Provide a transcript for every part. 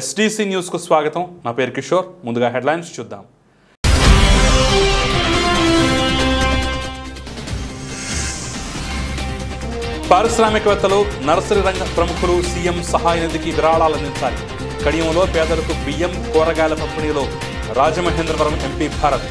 SDC న్యూస్కు స్వాగతం నా పేరు కిషోర్ ముందుగా హెడ్లైన్స్ చూద్దాం పారిశ్రామికవేత్తలు నర్సరీ రంగ ప్రముఖులు సీఎం సహాయ నిధికి విరాళాలు అందించాలి కడియంలో పేదలకు బియ్యం కూరగాయల పంపిణీలో Rajamahendravaram MP Bharat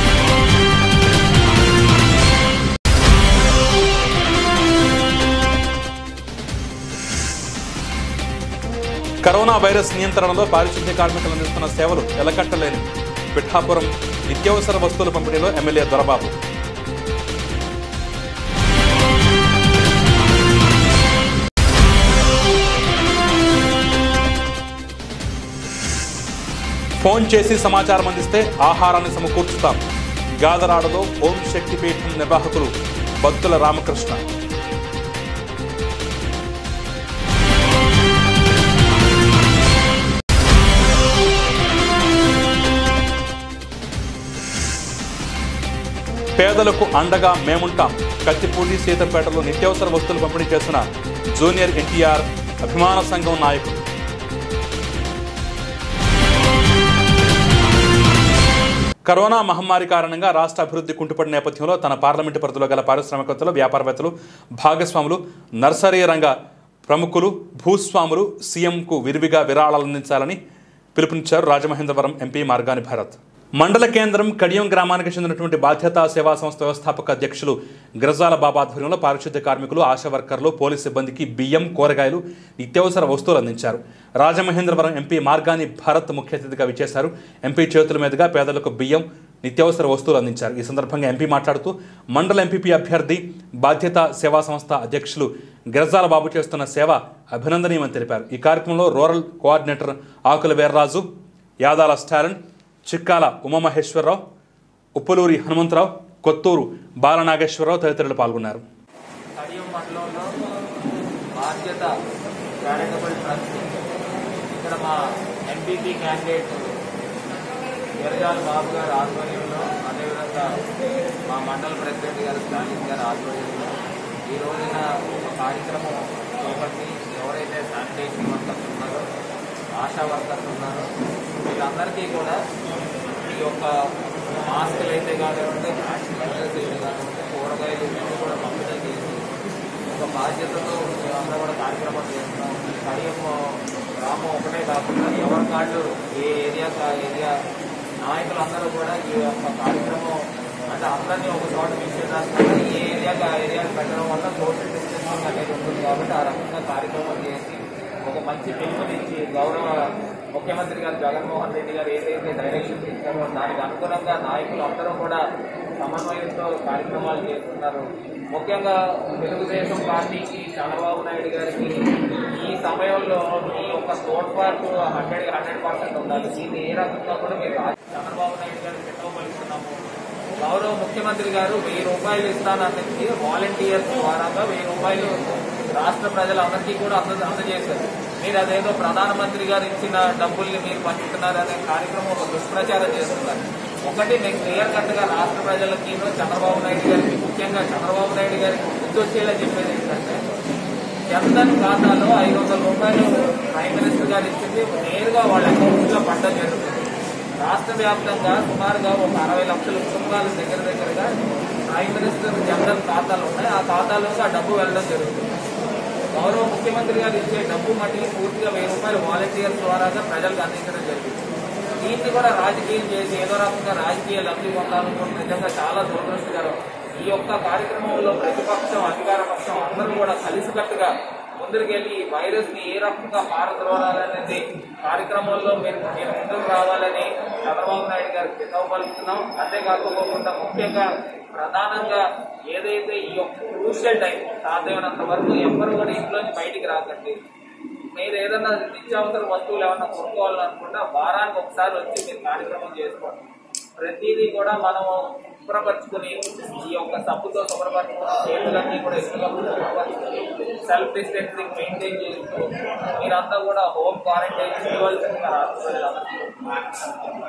corona virus నియంత్రణలో పారిశుద్ధ్య కార్మికులు అందిస్తున్న సేవలు ఎలకట్టలేని పిఠాపురం నిత్యావసర వస్తువుల పంపిణీలో ఎమ్మెల్యే దొరబాబు ఫోన్ చేసి సమాచారం అందిస్తే ఆహారాన్ని సమకూర్చుతాం గాదరాడలో ఓం శక్తి పీఠం నిర్వాహకులు భక్తుల రామకృష్ణ పేదలకు అండగా మేముంటాం కత్తిపూడి సీతంపేటలో నిత్యావసర వస్తువులు పంపిణీ చేసిన జూనియర్ ఎన్టీఆర్ అభిమాన సంఘం నాయకులు కరోనా మహమ్మారి కారణంగా రాష్ట్ర అభివృద్ధి కుంటుపడిన నేపథ్యంలో తన పార్లమెంటు పరిధిలో గల పారిశ్రామికవేత్తలు వ్యాపారవేత్తలు భాగస్వాములు నర్సరీ రంగ ప్రముఖులు భూస్వాములు సీఎంకు విరివిగా విరాళాలు అందించాలని పిలుపునిచ్చారు రాజమహేంద్రవరం ఎంపీ మార్గాని భారత్ మండల కేంద్రం కడియం గ్రామానికి చెందినటువంటి బాధ్యతా సేవా సంస్థ వ్యవస్థాపక అధ్యక్షులు గ్రజాల బాబా ఆధ్వర్యంలో పారిశుద్ధ్య కార్మికులు ఆశా వర్కర్లు పోలీస్ సిబ్బందికి బియ్యం కూరగాయలు నిత్యావసర వస్తువులు అందించారు రాజమహేంద్రవరం ఎంపీ మార్గాని భారత్ ముఖ్య అతిథిగా విచ్చేశారు ఎంపీ చేతుల మీదుగా పేదలకు బియ్యం నిత్యావసర వస్తువులు అందించారు ఈ సందర్భంగా ఎంపీ మాట్లాడుతూ మండల ఎంపీపీ అభ్యర్థి బాధ్యత సేవా సంస్థ అధ్యక్షులు గిరజాల బాబు చేస్తున్న సేవ అభినందనీయమని తెలిపారు ఈ కార్యక్రమంలో రూరల్ కోఆర్డినేటర్ ఆకుల వీర్రాజు యాదాల స్టాలిన్ చిక్కాల ఉమామహేశ్వరరావు ఉప్పులూరి హనుమంతరావు కొత్తూరు బాలనాగేశ్వరరావు తదితరులు పాల్గొన్నారు కడియం మండలంలో బాధ్యత చారిటబుల్ ట్రస్ట్ ఇక్కడ మా ఎంపీపీ క్యాండిడేట్ విరజాల బాబు గారి ఆధ్వర్యంలో అదేవిధంగా మా మండల ప్రెసిడెంట్ గారు స్టాలిన్ గారి ఆధ్వర్యంలో ఈ రోజున ఒక కార్యక్రమం చేపట్టి ఎవరైతే శానిటేషన్ వర్కర్స్ ఉన్నారో ఆశా వర్కర్స్ ఉన్నారో వీళ్ళందరికీ కూడా ఈ యొక్క మాస్కులు అయితే కానివ్వండి శానిటైజర్స్ అయితే కానివ్వండి కూరగాయలు ఇవన్నీ కూడా పంపిణీ చేసి ఒక బాధ్యతతో మేమందరం కూడా కార్యక్రమం చేస్తున్నాం ఈ కడియం గ్రామం ఒకటే కాకుండా ఎవరి కాళ్ళు ఏ ఏరియా కా ఏరియా నాయకులందరూ కూడా ఈ యొక్క కార్యక్రమం అంటే అందరినీ ఒక చోట తీసేదానికన్నా ఏ ఏరియాకి ఆ ఏరియాకి పెట్టడం వల్ల సోషల్ డిస్టెన్సింగ్ అనేది ఉంటుంది కాబట్టి ఆ రకంగా కార్యక్రమం చేసి ఒక మంచి పిలుపునిచ్చి గౌరవ ముఖ్యమంత్రి గారు జగన్మోహన్ రెడ్డి గారు ఏదైతే డైరెక్షన్స్ ఇచ్చారో దానికి అనుగుణంగా నాయకులు అందరూ కూడా సమన్వయంతో కార్యక్రమాలు చేస్తున్నారు ముఖ్యంగా తెలుగుదేశం పార్టీకి చంద్రబాబు నాయుడు గారికి ఈ సమయంలో ఈ యొక్క తోడ్పాటు హండ్రెడ్ హండ్రెడ్ పర్సెంట్ ఉండాలి దీన్ని ఏ రకంగా కూడా మీరు చంద్రబాబు నాయుడు గారికి పెట్టవలస్తున్నాము గౌరవ ముఖ్యమంత్రి గారు వెయ్యి రూపాయలు ఇస్తానన్నది వాలంటీర్స్ ద్వారాగా వెయ్యి రూపాయలు రాష్ట్ర ప్రజలందరికీ కూడా అంద అందజేశారు మీరు అదేదో ప్రధానమంత్రి గారు ఇచ్చిన డబ్బుల్ని మీరు పంచుతున్నారు అనే కార్యక్రమం ఒక దుష్ప్రచారం చేస్తున్నారు ఒకటి నేను క్లియర్ కట్ గా రాష్ట్ర ప్రజలకి చంద్రబాబు నాయుడు గారికి ముఖ్యంగా చంద్రబాబు నాయుడు గారికి బుద్ధి వచ్చేలా చెప్పేది ఏంటంటే జన్ధన్ ఖాతాలో ఐదు వందల రూపాయలు ప్రైమ్ మినిస్టర్ గారు ఇచ్చింది నేరుగా వాళ్ళ అకౌంట్స్ లో పడ్డం జరుగుతుంది రాష్ట్ర వ్యాప్తంగా సుమారుగా ఒక అరవై లక్షల కుటుంబాలు దగ్గర దగ్గరగా ప్రైమ్ మినిస్టర్ జన్ధన్ ఖాతాలు ఉన్నాయి ఆ ఖాతాలోకి ఆ డబ్బు వెళ్ళడం జరుగుతుంది గౌరవ ముఖ్యమంత్రి గారు ఇచ్చే డబ్బు మట్టికి పూర్తిగా వెయ్యి రూపాయలు వాలంటీర్స్ ద్వారాగా ప్రజలకు అందించడం జరిగింది దీన్ని కూడా రాజకీయం చేసి ఏదో రకంగా రాజకీయ లబ్ధి పొందాలనుకుంటే నిజంగా చాలా దురదృష్టకరం ఈ యొక్క కార్యక్రమంలో ప్రతిపక్షం అధికార పక్షం అందరూ కూడా కలిసికట్టుగా ముందుకెళ్ళి ఈ వైరస్ ని ఏ రకంగా పారద్రోలాలనేది కార్యక్రమంలో మీరు మీరు ముందుకు రావాలని చంద్రబాబు నాయుడు గారికి హితవు పలుకుతున్నాం అంతేకాకపోకుండా ముఖ్యంగా ప్రధానంగా ఏదైతే ఈ యొక్క క్రూషియల్ టైం సాధ్యమైనంత వరకు ఎవ్వరు కూడా ఇంట్లోంచి బయటికి రాకండి మీరు ఏదైనా నిత్యావసర వస్తువులు ఏమన్నా కొనుక్కోవాలనుకుంటే వారానికి ఒకసారి వచ్చి మీరు కార్యక్రమం చేసుకోండి ప్రతిదీ కూడా మనం శుభ్రపరచుకుని ఈ యొక్క సబ్బుతో శుభ్రపరచుకుని చేతులన్నీ కూడా ఎప్పటికప్పుడు శుభ్రపరచుకుని సెల్ఫ్ డిస్టెన్సింగ్ మెయింటైన్ చేస్తూ మీరంతా కూడా హోమ్ క్వారంటైన్ చేయవలసిందిగా రాష్ట్ర ప్రజలందరికీ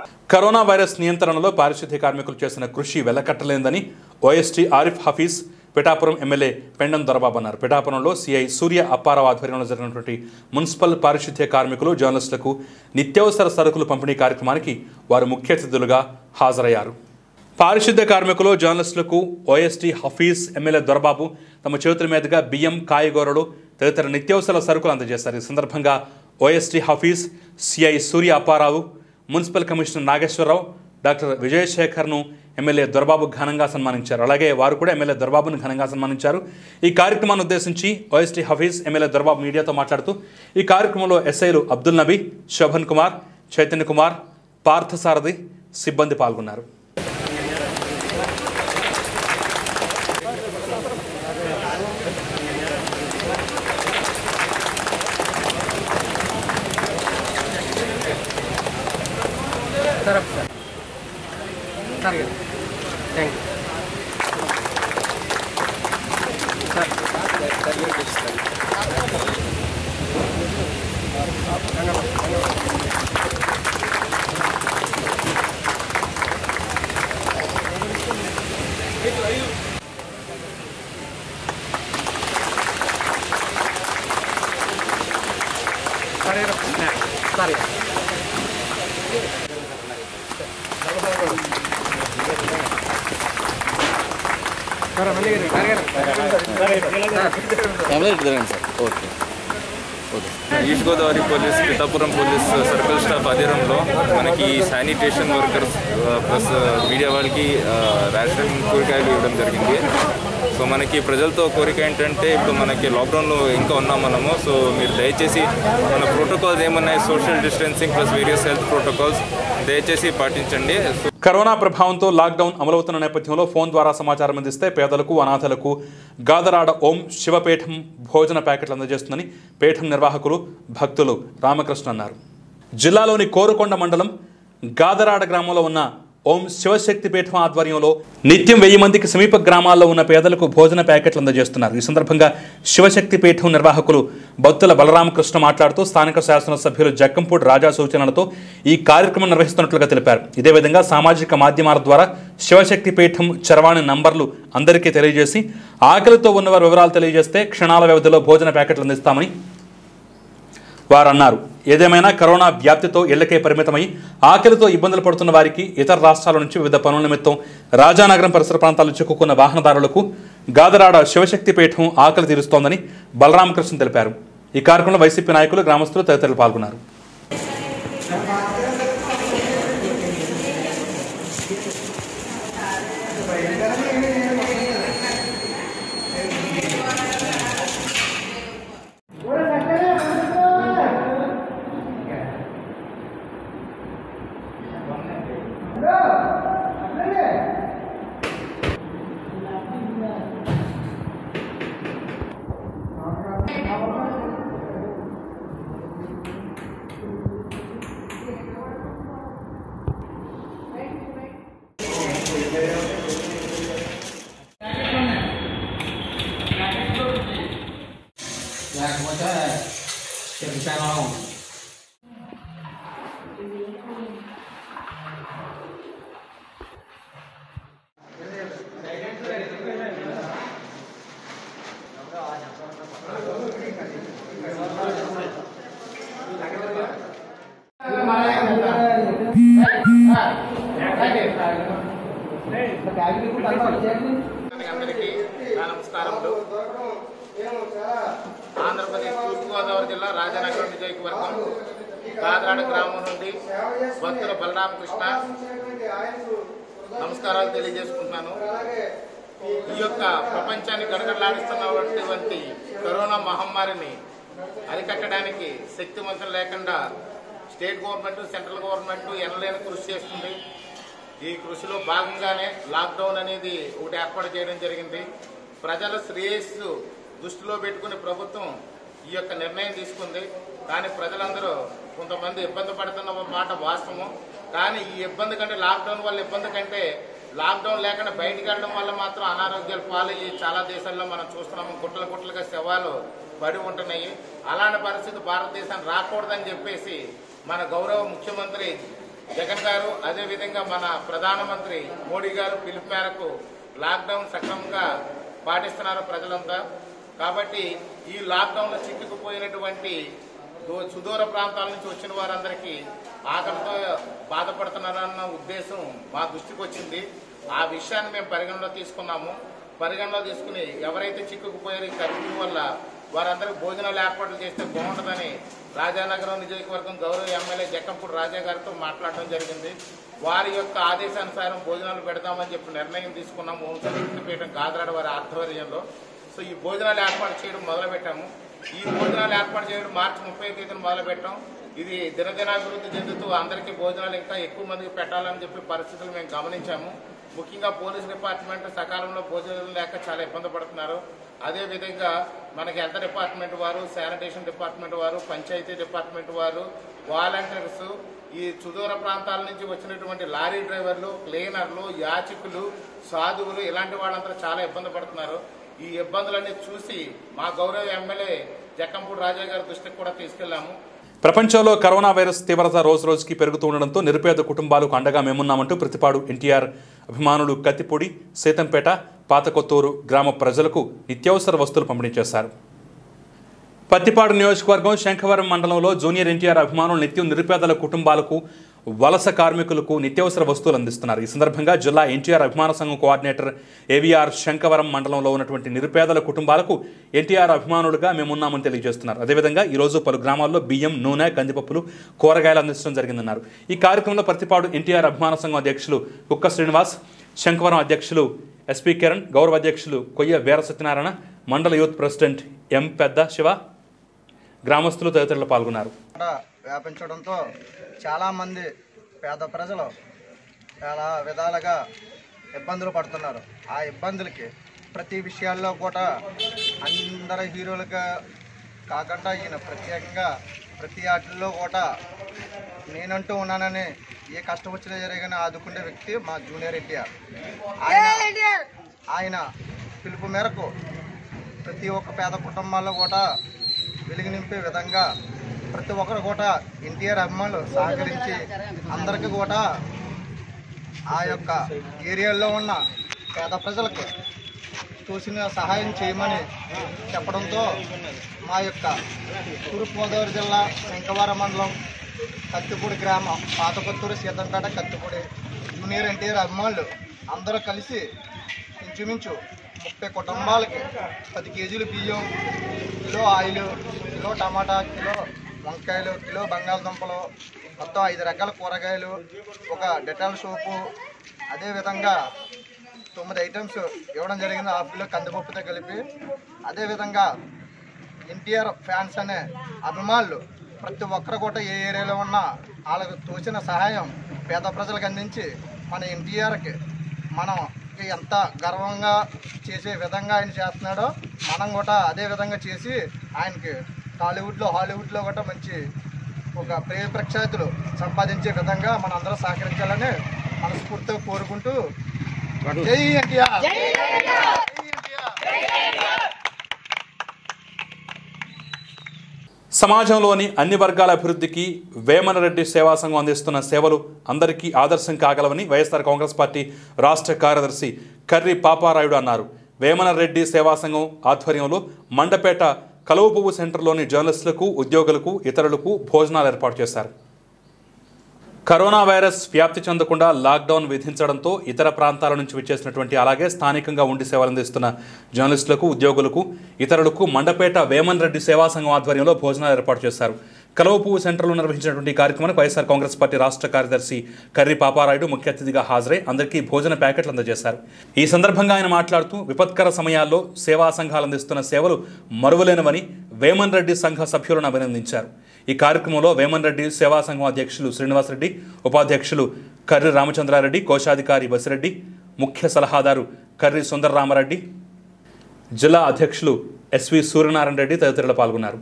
కరోనా వైరస్ నియంత్రణలో పారిశుద్ధ్య కార్మికులు చేసిన కృషి వెలకట్టలేదని ఓఎస్టీ ఆరిఫ్ హఫీజ్ పిఠాపురం ఎమ్మెల్యే పెండం దొరబాబు అన్నారు పిఠాపురంలో సిఐ సూర్య అప్పారావు ఆధ్వర్యంలో జరిగినటువంటి మున్సిపల్ పారిశుద్ధ్య కార్మికులు జర్నలిస్టులకు నిత్యావసర సరుకులు పంపిణీ కార్యక్రమానికి వారు ముఖ్య అతిథులుగా హాజరయ్యారు పారిశుద్ధ్య కార్మికులు జర్నలిస్టులకు ఓఎస్టీ హఫీజ్ ఎమ్మెల్యే దొరబాబు తమ చేతుల మీదుగా బియ్యం కాయగూరలు తదితర నిత్యావసర సరుకులు అందజేశారు ఈ సందర్భంగా OST Hafeez CI Surya Appa Rao municipal commissioner Nageswara Rao doctor విజయశేఖర్ను ఎమ్మెల్యే దొరబాబు ఘనంగా సన్మానించారు అలాగే వారు కూడా ఎమ్మెల్యే దొరబాబును ఘనంగా సన్మానించారు ఈ కార్యక్రమాన్ని ఉద్దేశించి ఓఎస్టీ హఫీజ్ ఎమ్మెల్యే దొరబాబు మీడియాతో మాట్లాడుతూ ఈ కార్యక్రమంలో ఎస్ఐలు అబ్దుల్ నబీ శోభన్ కుమార్ చైతన్య కుమార్ పార్థసారథి సిబ్బంది పాల్గొన్నారు సరే సార్ సరే థ్యాంక్ యూ సరే సరే సరే మళ్ళీ కెమెరా ఇటు తిరగండి sir okay okay east Godavari police Pithapuram police circle staff ఆధ్వర్యంలో మనకి శానిటేషన్ వర్కర్స్ ప్లస్ మీడియా వాళ్ళకి ఆ, రేషన్ కూరగాయలు ఇవ్వడం జరిగింది సో మనకి ప్రజలతో కోరిక ఏంటంటే ఇప్పుడు మనకి లాక్డౌన్లో ఇంకా ఉన్నాం మనము సో మీరు దయచేసి మన ప్రోటోకాల్స్ ఏమన్నాయి social distancing plus various health protocols దయచేసి పాటించండి సో కరోనా ప్రభావంతో లాక్డౌన్ అమలవుతున్న నేపథ్యంలో ఫోన్ ద్వారా సమాచారం అందిస్తే పేదలకు అనాథలకు గాదరాడ ఓం శివపీఠం భోజన ప్యాకెట్లు అందజేస్తుందని పీఠం నిర్వాహకులు భక్తులు రామకృష్ణ అన్నారు జిల్లాలోని కోరుకొండ మండలం గాదరాడ గ్రామంలో ఉన్న ఓం శివశక్తి పీఠం ఆధ్వర్యంలో నిత్యం వెయ్యి మందికి సమీప గ్రామాల్లో ఉన్న పేదలకు భోజన ప్యాకెట్లు అందజేస్తున్నారు ఈ సందర్భంగా శివశక్తి పీఠం నిర్వాహకులు భక్తుల బలరామకృష్ణ మాట్లాడుతూ స్థానిక శాసనసభ్యులు జక్కంపూడి రాజా సూచనలతో ఈ కార్యక్రమం నిర్వహిస్తున్నట్లుగా తెలిపారు ఇదే విధంగా సామాజిక మాధ్యమాల ద్వారా శివశక్తి పీఠం చరవాణి నంబర్లు అందరికీ తెలియజేసి ఆకలితో ఉన్నవారి వివరాలు తెలియజేస్తే క్షణాల వ్యవధిలో భోజన ప్యాకెట్లు అందిస్తామని వారు అన్నారు ఏదేమైనా కరోనా వ్యాప్తితో ఇళ్లకే పరిమితమై ఆకలితో ఇబ్బందులు పడుతున్న వారికి ఇతర రాష్ట్రాల నుంచి వివిధ పనుల నిమిత్తం రాజానగరం పరిసర ప్రాంతాల్లో చిక్కుకున్న వాహనదారులకు గాదరాడ శివశక్తి పీఠం ఆకలి తీరుస్తోందని బలరామకృష్ణ తెలిపారు ఈ కార్యక్రమంలో వైసీపీ నాయకులు గ్రామస్తులు తదితరులు పాల్గొన్నారు లేకపోతే చెప్తాను అందరికీ నా నమస్కారములు ఆంధ్రప్రదేశ్ తూర్పుగోదావరి జిల్లా రాజనగరం నియోజకవర్గం కాదరాడ గ్రామం నుండి భక్తుల బలరామకృష్ణ నమస్కారాలు తెలియజేసుకుంటున్నాను ఈ యొక్క ప్రపంచాన్ని గడగడలాడిస్తున్నటువంటి కరోనా మహమ్మారిని అరికట్టడానికి శక్తివంతం లేకుండా స్టేట్ గవర్నమెంట్ సెంట్రల్ గవర్నమెంట్ ఎనలేని కృషి చేస్తుంది ఈ కృషిలో భాగంగానే లాక్డౌన్ అనేది ఒకటి ఏర్పాటు చేయడం జరిగింది ప్రజల శ్రేయస్సు దృష్టిలో పెట్టుకుని ప్రభుత్వం ఈ యొక్క నిర్ణయం తీసుకుంది కానీ ప్రజలందరూ కొంతమంది ఇబ్బంది పడుతున్న మాట వాస్తవం కానీ ఈ ఇబ్బంది కంటే లాక్డౌన్ వల్ల ఇబ్బంది కంటే లాక్డౌన్ లేకుండా బయటికి వెళ్ళడం వల్ల మాత్రం అనారోగ్యాలు పాలయ్యి చాలా దేశాల్లో మనం చూస్తున్నాము గుట్టలు గుట్టలుగా శవాలు పడి ఉంటున్నాయి అలాంటి పరిస్థితి భారతదేశానికి రాకూడదని చెప్పేసి మన గౌరవ ముఖ్యమంత్రి జగన్ గారు అదేవిధంగా మన ప్రధానమంత్రి మోడీ గారు పిలుపు మేరకు లాక్డౌన్ సక్రమంగా పాటిస్తున్నారు ప్రజలంతా కాబట్టి ఈ లాక్డౌన్లో చిక్కుకుపోయినటువంటి దో- సుదూర ప్రాంతాల నుంచి వచ్చిన వారందరికీ ఆకలితో బాధపడుతున్నారన్న ఉద్దేశం మా దృష్టికి వచ్చింది ఆ విషయాన్ని మేము పరిగణలో తీసుకున్నాము పరిగణలో తీసుకుని ఎవరైతే చిక్కుకుపోయారో ఈ కర్ఫ్యూ వల్ల వారందరికీ భోజనాలు ఏర్పాట్లు చేస్తే బాగుంటుందని రాజానగరం నియోజకవర్గం గౌరవ ఎమ్మెల్యే జక్కంపూడి రాజా గారితో మాట్లాడడం జరిగింది వారి యొక్క ఆదేశానుసారం భోజనాలు పెడదామని చెప్పి నిర్ణయం తీసుకున్నాం ఓంశక్తిపీఠం గాదరాడ వారి ఆధ్వర్యంలో సో ఈ భోజనాలు ఏర్పాటు చేయడం మొదలుపెట్టాము ఈ భోజనాలు ఏర్పాటు చేయడం మార్చి ముప్పై తేదీన మొదలుపెట్టాం ఇది దినదినాభివృద్ధి చెందుతూ అందరికీ భోజనాలు ఇంకా ఎక్కువ మందికి పెట్టాలని చెప్పి పరిస్థితులు మేము గమనించాము ముఖ్యంగా పోలీస్ డిపార్ట్మెంట్ సకాలంలో భోజనాలు లేక చాలా ఇబ్బంది పడుతున్నారు అదే విధంగా మనకి హెల్త్ డిపార్ట్మెంట్ వారు శానిటేషన్ డిపార్ట్మెంట్ వారు పంచాయతీ డిపార్ట్మెంట్ వారు వాలంటీర్స్ ఈ సుదూర ప్రాంతాల నుంచి వచ్చినటువంటి లారీ డ్రైవర్లు క్లీనర్లు యాచకులు సాధువులు ఇలాంటి వాళ్ళందరూ చాలా ఇబ్బంది పడుతున్నారు ఈ ఇబ్బందులన్నీ చూసి మా గౌరవ ఎమ్మెల్యే జక్కంపూడి రాజా గారి దృష్టికి కూడా తీసుకెళ్లాము ప్రపంచంలో కరోనా వైరస్ తీవ్రత రోజు రోజుకి పెరుగుతూ ఉండడంతో నిరుపేద కుటుంబాలకు అండగా మేమున్నామంటూ ప్రతిపాడు ఎన్టీఆర్ అభిమానులు కత్తిపూడి సీతంపేట పాతకొత్తూరు గ్రామ ప్రజలకు నిత్యావసర వస్తువులు పంపిణీ చేశారు పత్తిపాడు నియోజకవర్గం శంఖవరం మండలంలో జూనియర్ ఎన్టీఆర్ అభిమానులు నిత్యం నిరుపేదల కుటుంబాలకు వలస కార్మికులకు నిత్యావసర వస్తువులు అందిస్తున్నారు ఈ సందర్భంగా జిల్లా ఎన్టీఆర్ అభిమాన సంఘం కోఆర్డినేటర్ ఏవీఆర్ శంఖవరం మండలంలో ఉన్నటువంటి నిరుపేదల కుటుంబాలకు ఎన్టీఆర్ అభిమానులుగా మేమున్నామని తెలియజేస్తున్నారు అదేవిధంగా ఈ రోజు పలు గ్రామాల్లో బియ్యం నూనె కందిపప్పులు కూరగాయలు అందించడం జరిగిందన్నారు ఈ కార్యక్రమంలో ప్రతిపాడు ఎన్టీఆర్ అభిమాన సంఘం అధ్యక్షులు కుక్క శ్రీనివాస్ శంఖవరం అధ్యక్షులు ఎస్పీ కిరణ్ గౌరవ అధ్యక్షులు కొయ్య వీర సత్యనారాయణ మండల యూత్ ప్రెసిడెంట్ ఎం పెద్ద శివ గ్రామస్తులు తదితరులు పాల్గొన్నారు కూడా వ్యాపించడంతో చాలామంది పేద ప్రజలు చాలా విధాలుగా ఇబ్బందులు పడుతున్నారు ఆ ఇబ్బందులకి ప్రతి విషయాల్లో కూడా అందరు హీరోలుగా కాకుండా ఈయన ప్రత్యేకంగా ప్రతి ఆటల్లో కూడా నేనంటూ ఉన్నానని ఏ కష్టం వచ్చినా జరిగిన ఆదుకునే వ్యక్తి మా జూనియర్ ఎన్టీఆర్ ఆయన ఆయన పిలుపు మేరకు ప్రతి ఒక్క పేద కుటుంబాల్లో కూడా వెలుగు నింపే విధంగా ప్రతి ఒక్కరు కూడా ఎన్టీఆర్ అభిమానులు సహకరించి అందరికీ కూడా ఆ యొక్క ఏరియాలో ఉన్న పేద ప్రజలకు చూసిన సహాయం చేయమని చెప్పడంతో మా యొక్క తూర్పుగోదావరి జిల్లా శంకవరం మండలం కత్తిపూడి గ్రామం పాతకొత్తూరు సీతంపేట కత్తిపూడి జూనియర్ ఎన్టీఆర్ అభిమానులు అందరూ కలిసి ఇంచుమించు ముప్పై కుటుంబాలకి పది కేజీలు బియ్యం kilo oil kilo tomato kilo వంకాయలు కిలో బంగాళదుంపలు మొత్తం ఐదు రకాల కూరగాయలు ఒక డెటాల్ సోపు అదేవిధంగా తొమ్మిది ఐటమ్స్ ఇవ్వడం జరిగింది హాఫ్ కిలో కందిపప్పుతో కలిపి అదేవిధంగా ఎన్టీఆర్ ఫ్యాన్స్ అనే అభిమానులు ప్రతి ఒక్కరు కూడా ఏ ఏరియాలో ఉన్నా వాళ్ళకు తోచిన సహాయం పేద ప్రజలకు అందించి మన ఎన్టీఆర్కి మనం ఎంత గర్వంగా చేసే విధంగా ఆయన చేస్తున్నాడో మనం కూడా అదే విధంగా చేసి ఆయనకి టాలీవుడ్లో హాలీవుడ్లో కూడా మంచి ఒక ప్రేమ ప్రఖ్యాతులు సంపాదించే విధంగా మనందరం సహకరించాలని మనస్ఫూర్తిగా కోరుకుంటూ జై ఎన్టీఆర్ జై ఎన్టీఆర్ సమాజంలోని అన్ని వర్గాల అభివృద్ధికి వేమనరెడ్డి సేవా సంఘం అందిస్తున్న సేవలు అందరికీ ఆదర్శం కాగలవని వైఎస్ఆర్ కాంగ్రెస్ పార్టీ రాష్ట్ర కార్యదర్శి కర్రి పాపారాయుడు అన్నారు వేమనరెడ్డి సేవా సంఘం ఆధ్వర్యంలో మండపేట కలువ పువ్వు సెంటర్లోని జర్నలిస్టులకు ఉద్యోగులకు ఇతరులకు భోజనాలు ఏర్పాటు చేశారు కరోనా వైరస్ వ్యాప్తి చెందకుండా లాక్డౌన్ విధించడంతో ఇతర ప్రాంతాల నుంచి వచ్చేసినటువంటి అలాగే స్థానికంగా ఉండి సేవలు అందిస్తున్న జర్నలిస్టులకు ఉద్యోగులకు ఇతరులకు మండపేట వేమన్ రెడ్డి సేవా సంఘం ఆధ్వర్యంలో భోజనాలు ఏర్పాటు చేశారు కలవపువ్వు సెంటర్లో నిర్వహించినటువంటి ఈ కార్యక్రమానికి వైఎస్ఆర్ కాంగ్రెస్ పార్టీ రాష్ట్ర కార్యదర్శి కర్రి పాపారాయుడు ముఖ్య అతిథిగా హాజరై అందరికీ భోజన ప్యాకెట్లు అందజేశారు ఈ సందర్భంగా ఆయన మాట్లాడుతూ విపత్కర సమయాల్లో సేవా సంఘాలు అందిస్తున్న సేవలు మరువలేనివని వేమన్ రెడ్డి సంఘ సభ్యులను అభినందించారు ఈ కార్యక్రమంలో వేమన్ రెడ్డి సేవా సంఘం అధ్యక్షులు శ్రీనివాసరెడ్డి ఉపాధ్యక్షులు కర్రి రామచంద్రారెడ్డి కోశాధికారి బసిరెడ్డి ముఖ్య సలహాదారు కర్రి సుందరరామరెడ్డి జిల్లా అధ్యక్షులు ఎస్వి సూర్యనారాయణ రెడ్డి తదితరులు పాల్గొన్నారు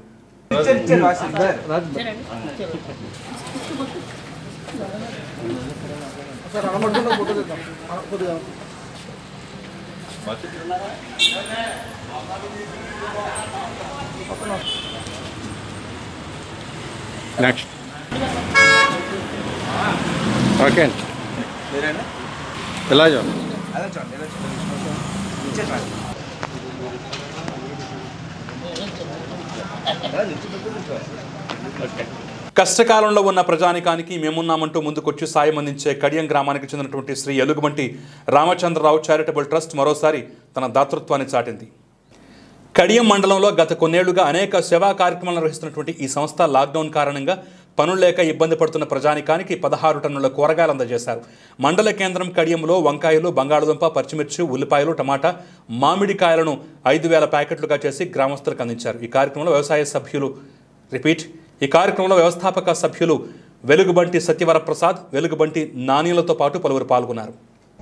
నెక్స్ట్ ఓకే అండి ఇలా చూడండి కష్టకాలంలో ఉన్న ప్రజానికానికి మేమున్నామంటూ ముందుకొచ్చి సాయం అందించే కడియం గ్రామానికి చెందినటువంటి శ్రీ ఎలుగుబంటి రామచంద్రరావు చారిటబుల్ ట్రస్ట్ మరోసారి తన దాతృత్వాన్ని చాటింది కడియం మండలంలో గత కొన్నేళ్లుగా అనేక సేవా కార్యక్రమాలు నిర్వహిస్తున్నటువంటి ఈ సంస్థ లాక్డౌన్ కారణంగా పనులు లేక ఇబ్బంది పడుతున్న ప్రజానికానికి పదహారు టన్నుల కూరగాయలు అందజేశారు మండల కేంద్రం కడియంలో వంకాయలు బంగాళదుంప పచ్చిమిర్చి ఉల్లిపాయలు టమాటా మామిడికాయలను ఐదు వేల ప్యాకెట్లుగా చేసి గ్రామస్తులకు అందించారు ఈ కార్యక్రమంలో వ్యవసాయ సభ్యులు రిపీట్ ఈ కార్యక్రమంలో వ్యవస్థాపక సభ్యులు వెలుగుబంటి సత్యవరప్రసాద్ వెలుగుబంటి నానీలతో పాటు పలువురు పాల్గొన్నారు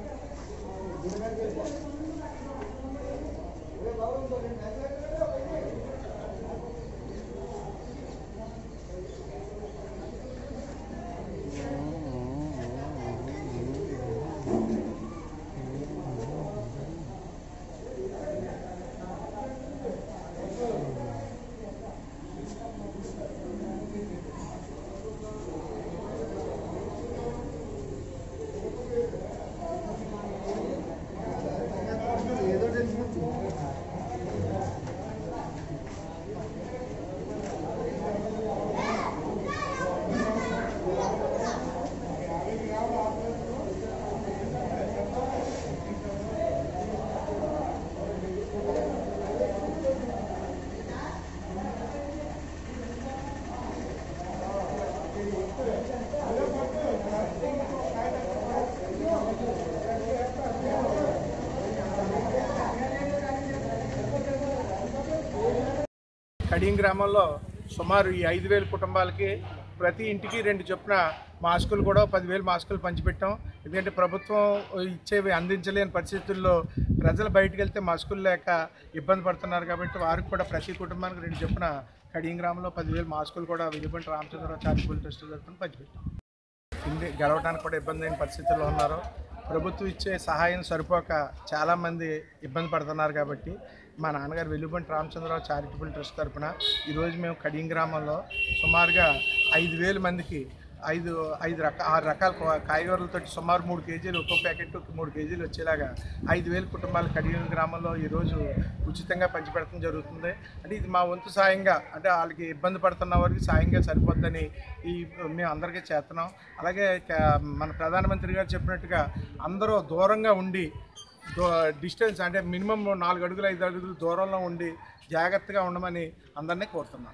కడియం గ్రామంలో సుమారు ఈ ఐదు వేల కుటుంబాలకి ప్రతి ఇంటికి రెండు చొప్పున మాస్కులు కూడా పదివేలు మాస్కులు పంచిపెట్టాం ఎందుకంటే ప్రభుత్వం ఇచ్చేవి అందించలేని పరిస్థితుల్లో ప్రజలు బయటికి వెళ్తే మాస్కులు లేక ఇబ్బంది పడుతున్నారు కాబట్టి వారికి కూడా ప్రతి కుటుంబానికి రెండు చొప్పున కడియం గ్రామంలో పదివేలు మాస్కులు కూడా విలుబంటి రామచంద్రరావు చారిటబుల్ ట్రస్ట్ తరఫున పంచిపెట్టాం తిండి గడవడానికి కూడా ఇబ్బంది అయిన పరిస్థితుల్లో ఉన్నారు ప్రభుత్వం ఇచ్చే సహాయం సరిపోక చాలామంది ఇబ్బంది పడుతున్నారు కాబట్టి మా నాన్నగారు వెలుబంటి రామచంద్రరావు చారిటబుల్ ట్రస్ట్ తరపున ఈరోజు మేము కడియం గ్రామంలో సుమారుగా ఐదు వేల మందికి ఐదు ఐదు రక ఆరు రకాల కూ- కాయగూరలతో సుమారు మూడు కేజీలు ఒక్కో ప్యాకెట్ మూడు కేజీలు వచ్చేలాగా ఐదు వేల కుటుంబాలు కడియం గ్రామంలో ఈరోజు ఉచితంగా పంచిపెడతాం జరుగుతుంది అంటే ఇది మా వంతు సాయంగా అంటే వాళ్ళకి ఇబ్బంది పడుతున్న వారికి సాయంగా సరిపోద్దని ఈ మేము అందరికీ చేస్తున్నాం అలాగే క- మన ప్రధానమంత్రి గారు చెప్పినట్టుగా అందరూ దూరంగా ఉండి దో- డిస్టెన్స్ అంటే మినిమం నాలుగు అడుగులు ఐదు అడుగులు దూరంలో ఉండి జాగ్రత్తగా ఉండమని అందరినీ కోరుతున్నాను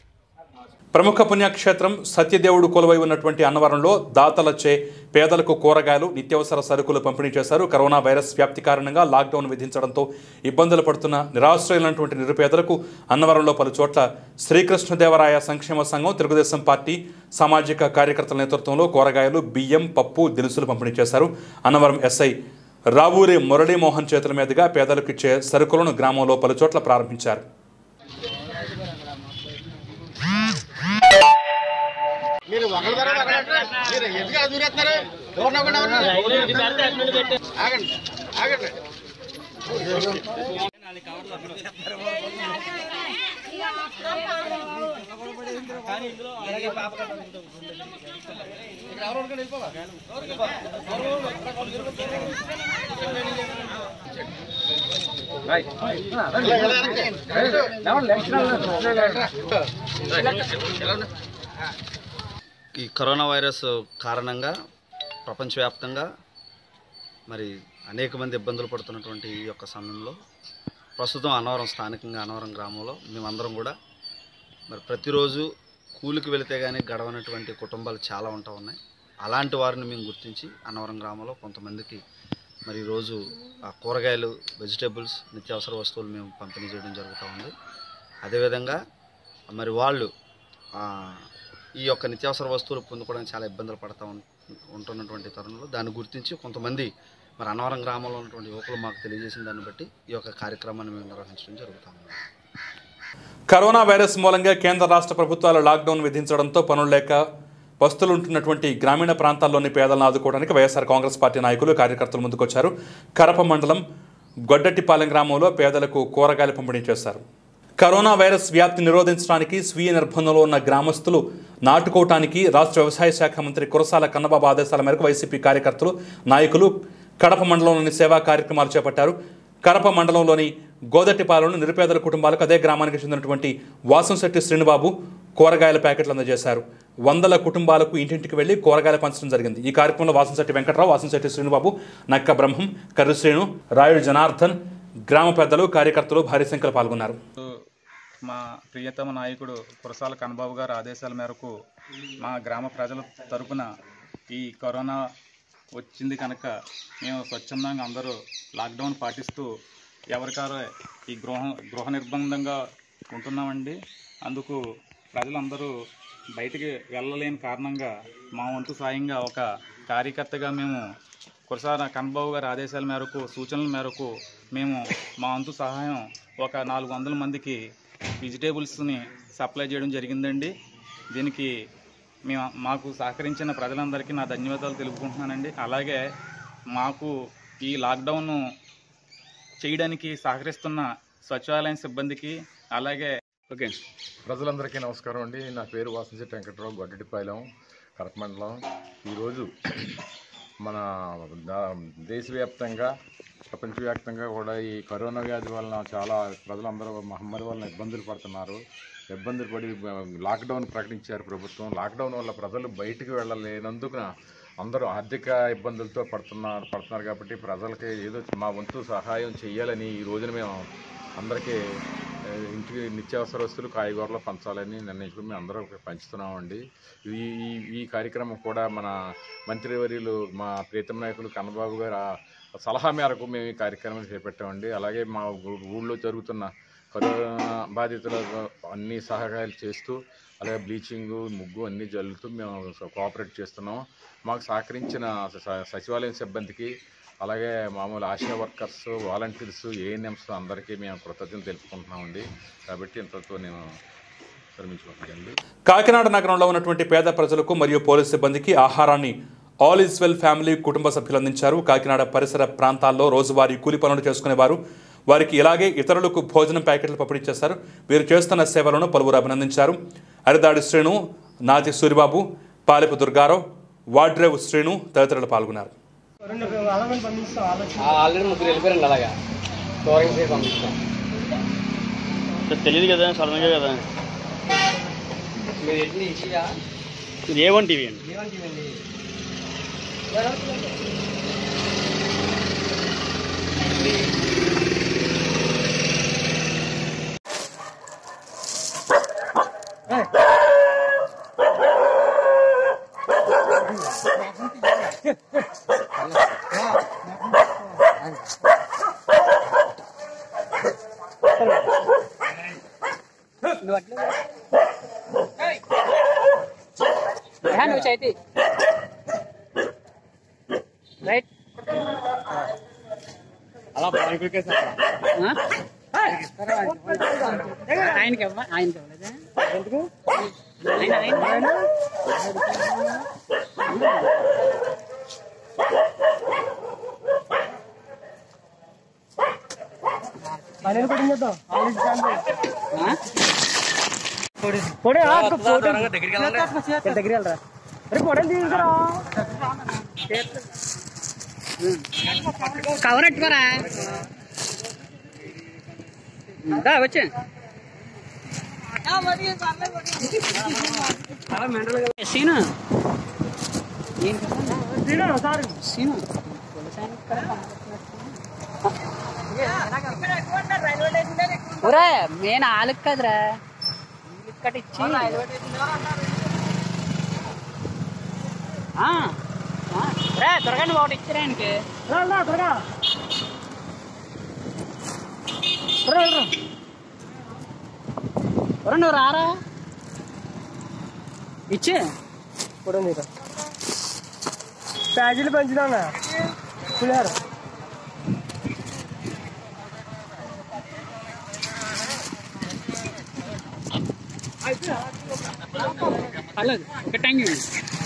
ప్రముఖ పుణ్యక్షేత్రం సత్యదేవుడు కొలువై ఉన్నటువంటి అన్నవరంలో దాతలచే పేదలకు కూరగాయలు నిత్యావసర సరుకులు పంపిణీ చేశారు కరోనా వైరస్ వ్యాప్తి కారణంగా లాక్డౌన్ విధించడంతో ఇబ్బందులు పడుతున్న నిరాశ్రయులైనటువంటి నిరుపేదలకు అన్నవరంలో పలు చోట్ల శ్రీకృష్ణదేవరాయ సంక్షేమ సంఘం తెలుగుదేశం పార్టీ సామాజిక కార్యకర్తల నేతృత్వంలో కూరగాయలు బియ్యం పప్పు దినుసులు పంపిణీ చేశారు అన్నవరం ఎస్ఐ రావూరి మురళీమోహన్ చేతుల మీదుగా పేదలకు ఇచ్చే సరుకులను గ్రామంలో పలు చోట్ల ప్రారంభించారు మీరు ఒకరి తర్వాత ఒకరు మీరు ఎందుకు అలా దూరేస్తున్నారు ఎవరు నవ్వకుండా ఉన్నారు? ఆగండి ఆగండి ఈ కరోనా వైరస్ కారణంగా ప్రపంచవ్యాప్తంగా మరి అనేక మంది ఇబ్బందులు పడుతున్నటువంటి ఈ యొక్క సమయంలో ప్రస్తుతం అన్నవరం స్థానికంగా అన్నవరం గ్రామంలో మేమందరం కూడా మరి ప్రతిరోజు కూలికి వెళితే కానీ గడవనటువంటి కుటుంబాలు చాలా ఉంటా ఉన్నాయి అలాంటి వారిని మేము గుర్తించి అన్నవరం గ్రామంలో కొంతమందికి మరి ఈరోజు ఆ కూరగాయలు వెజిటేబుల్స్ నిత్యావసర వస్తువులు మేము పంపిణీ చేయడం జరుగుతూ ఉంది అదేవిధంగా మరి వాళ్ళు ఆ, ఈ యొక్క నిత్యావసర వస్తువులు పొందుకోవడానికి చాలా ఇబ్బందులు పడతా ఉం- ఉంటున్నటువంటి తరుణంలో దాన్ని గుర్తించి కొంతమంది మరి అన్నవరం గ్రామంలో ఉన్నటువంటి యువకులు మాకు తెలియజేసిన దాన్ని బట్టి ఈ యొక్క కార్యక్రమాన్ని మేము నిర్వహించడం జరుగుతూ ఉంది కరోనా వైరస్ మూలంగా కేంద్ర రాష్ట్ర ప్రభుత్వాలు లాక్డౌన్ విధించడంతో పనులు లేక పస్తులుంటున్నటువంటి గ్రామీణ ప్రాంతాల్లోని పేదలను ఆదుకోవడానికి వైఎస్ఆర్ కాంగ్రెస్ పార్టీ నాయకులు కార్యకర్తలు ముందుకొచ్చారు కరప మండలం గొడ్డట్టిపాలెం గ్రామంలో పేదలకు కూరగాయలు పంపిణీ చేశారు కరోనా వైరస్ వ్యాప్తి నిరోధించడానికి స్వీయ నిర్బంధంలో ఉన్న గ్రామస్తులు నాటుకోవటానికి రాష్ట్ర వ్యవసాయ శాఖ మంత్రి కురసాల కన్నబాబు ఆదేశాల మేరకు వైసీపీ కార్యకర్తలు నాయకులు కడప మండలంలోని సేవా కార్యక్రమాలు చేపట్టారు కడప మండలంలోని గోదట్టిపాలెంలో నిరుపేదల కుటుంబాలకు అదే గ్రామానికి చెందినటువంటి వాసంశెట్టి శ్రీనుబాబు కూరగాయల ప్యాకెట్లు అందజేశారు వందల కుటుంబాలకు ఇంటింటికి వెళ్లి కూరగాయలు పంచడం జరిగింది ఈ కార్యక్రమంలో వాసంశెట్టి వెంకట్రావు వాసంశెట్టి శ్రీనుబాబు నక్క బ్రహ్మం కర్రి శ్రీను రాయుడు జనార్దన్ గ్రామ పెద్దలు కార్యకర్తలు భారీ సంఖ్యలో పాల్గొన్నారు మా ప్రియతమ నాయకుడు కురసాల కన్నబాబు గారి ఆదేశాల మేరకు మా గ్రామ ప్రజల తరపున ఈ కరోనా వచ్చింది కనుక మేము స్వచ్ఛందంగా అందరూ లాక్డౌన్ పాటిస్తూ ఎవరికారే ఈ గృహ గృహ నిర్బంధంగా ఉంటున్నామండి అందుకు ప్రజలందరూ బయటికి వెళ్ళలేని కారణంగా మా వంతు సాయంగా ఒక కార్యకర్తగా మేము కురసాల కన్నబాబు గారి ఆదేశాల మేరకు సూచనల మేరకు మేము మా వంతు సహాయం ఒక నాలుగు వందల మందికి వెజిటేబుల్స్ని సప్లై చేయడం జరిగిందండి దీనికి మేము మాకు సహకరించిన ప్రజలందరికీ నా ధన్యవాదాలు తెలుపుకుంటున్నానండి అలాగే మాకు ఈ లాక్డౌన్ చేయడానికి సహకరిస్తున్న సచివాలయం సిబ్బందికి అలాగే ఓకే ప్రజలందరికీ నమస్కారం అండి నా పేరు వాసంశెట్టి వెంకటరావు గొడ్డటిపాలెం కరపమండలం ఈరోజు మన దా- దేశవ్యాప్తంగా ప్రపంచవ్యాప్తంగా కూడా ఈ కరోనా వ్యాధి వలన చాలా ప్రజలందరూ మహమ్మారి వలన ఇబ్బందులు పడుతున్నారు ఇబ్బందులు పడి బ- లాక్డౌన్ ప్రకటించారు ప్రభుత్వం లాక్డౌన్ వల్ల ప్రజలు బయటికి వెళ్ళలేనందున అందరూ ఆర్థిక ఇబ్బందులతో పడుతున్నారు పడుతున్నారు కాబట్టి ప్రజలకి ఏదో మా వంతు సహాయం చేయాలని ఈ రోజున మేము అందరికీ ఆ, ఇంటికి నిత్యావసర వస్తువులు కాయగూరలు పంచాలని నిర్ణయించుకుని మేము అందరం పంచుతున్నామండి ఈ ఈ ఈ కార్యక్రమం కూడా మన మంత్రివర్యులు మా ప్రీతం నాయకులు కన్నబాబు గారు ఆ సలహా మేరకు మేము ఈ కార్యక్రమం చేపట్టామండి అలాగే మా ఊ- ఊళ్ళో జరుగుతున్న కరోనా బాధితులకు అన్ని సహాయాలు చేస్తూ అలాగే బ్లీచింగ్ ముగ్గు అన్నీ జల్లుతూ మేము కోఆపరేట్ చేస్తున్నాం మాకు సహకరించిన స- సచివాలయం సిబ్బందికి అలాగే మామూలు ఆశా వర్కర్స్ వాలంటీర్స్ ఏఎన్ఎంస్ అందరికీ మేము కృతజ్ఞతలు తెలుపుకుంటున్నామండి కాబట్టి ఇంతతో నేను విరమించుకుంటానండి కాకినాడ నగరంలో ఉన్నటువంటి పేద ప్రజలకు మరియు పోలీస్ సిబ్బందికి ఆహారాన్ని ఆల్ ఈజ్ వెల్ ఫ్యామిలీ కుటుంబ సభ్యులు అందించారు కాకినాడ పరిసర ప్రాంతాల్లో రోజువారీ కూలి పనులు చేసుకునేవారు వారికి ఇలాగే ఇతరులకు భోజనం ప్యాకెట్లు పంపిణీ చేశారు వీరు చేస్తున్న సేవలను పలువురు అభినందించారు అరిదాడి శ్రేణు నాతి సూరిబాబు పాలెపు దుర్గారావు వాడ్రేవు శ్రేణు తదితరులు పాల్గొన్నారు ఆల్రెడీ ముగ్గురు వెళ్ళిపోయారండి అలాగా దూరం చేసి పంపిస్తాం తెలియదు కదా సడన్గా కదా మీరు ఎన్ని ఇచ్చిగా ఇది ఏ వన్ టీవీ అండి ఏమంటివండి నువ్వు చైతి రైట్ అలా ప్రాంకులకే ఆయనకి ఇవ్వ ఆయనకి ఇవ్వలేదా ఎందుకు ఆయన ఆయన పొడి దగ్గరికి వెళ్ళరా రేపు పొడని తీసుకురా కవర్ ఎట్టుకోరా దా వచ్చే సీను సీను ఒరే నేను ఆలుకు కదరా ఇక్కడ ఇచ్చి ఆ, ఆ, రే త్వరగా నువ్వు ఒకటి ఇచ్చిరా ఆయనకి త్వరగా ఒరే నువ్వు రారా ఇచ్చే పొడి మీరు ప్యాకెట్లు పెంచుదానా పులిహార పర్లేదు ఒక థ్యాంక్ యూ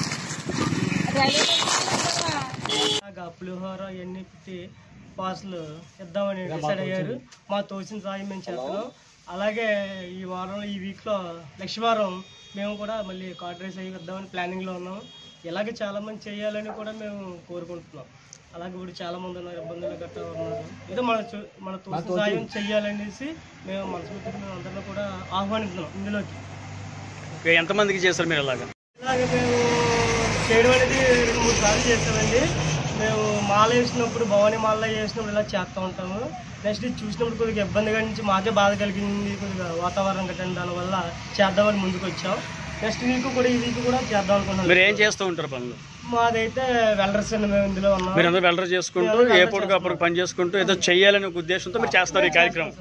పులిహోర ఇవన్నీ పెట్టి పార్సల్ ఇద్దామని డిసైడ్ అయ్యారు మా తోచిన సాయం మేము చేస్తున్నాం అలాగే ఈ వారంలో ఈ వీక్లో నెక్స్ట్ వారం మేము కూడా మళ్ళీ కార్డ్ రైస్ అయ్యి ఇద్దామని ప్లానింగ్లో ఉన్నాం ఇలాగే చాలామంది చేయాలని కూడా మేము కోరుకుంటున్నాం అలాగే ఇప్పుడు చాలా మంది ఉన్నారు ఇబ్బందులు గట్టా ఉన్నారు ఏదో మన చు- మన తోసిన సాయం చెయ్యాలనేసి మేము మనస్ఫూర్తిగా మేము అందరిలో కూడా ఆహ్వానిస్తున్నాం ఇందులోకి ఓకే, ఎంతమందికి చేస్తారు మీరు అలాగా అలాగే మేము చేయడం అనేది రెండు మూడు సార్లు చేస్తామండి మేము మాల వేసినప్పుడు భవానీ మాల వేసినప్పుడు ఇలా చేస్తూ ఉంటాము నెక్స్ట్ ఇది చూసినప్పుడు కొద్దిగా ఇబ్బందిగా నుంచి మాకే బాధ కలిగింది కొద్దిగా వాతావరణం కట్టండి దానివల్ల చేద్దామని ముందుకు వచ్చాం నెక్స్ట్ వీక్ కూడా ఈ వీక్ కూడా చేద్దాం అనుకుంటున్నాం మీరు ఏం చేస్తూ ఉంటారు పనులు మాదైతే వెల్డర్స్ అండి మేము ఇందులో ఉన్నాం మీరు అందరూ వెల్డర్ చేసుకుంటూ ఏ పూటకు అప్పుడు పని చేసుకుంటూ ఏదో చెయ్యాలనే ఒక ఉద్దేశంతో మీరు చేస్తారు ఈ కార్యక్రమం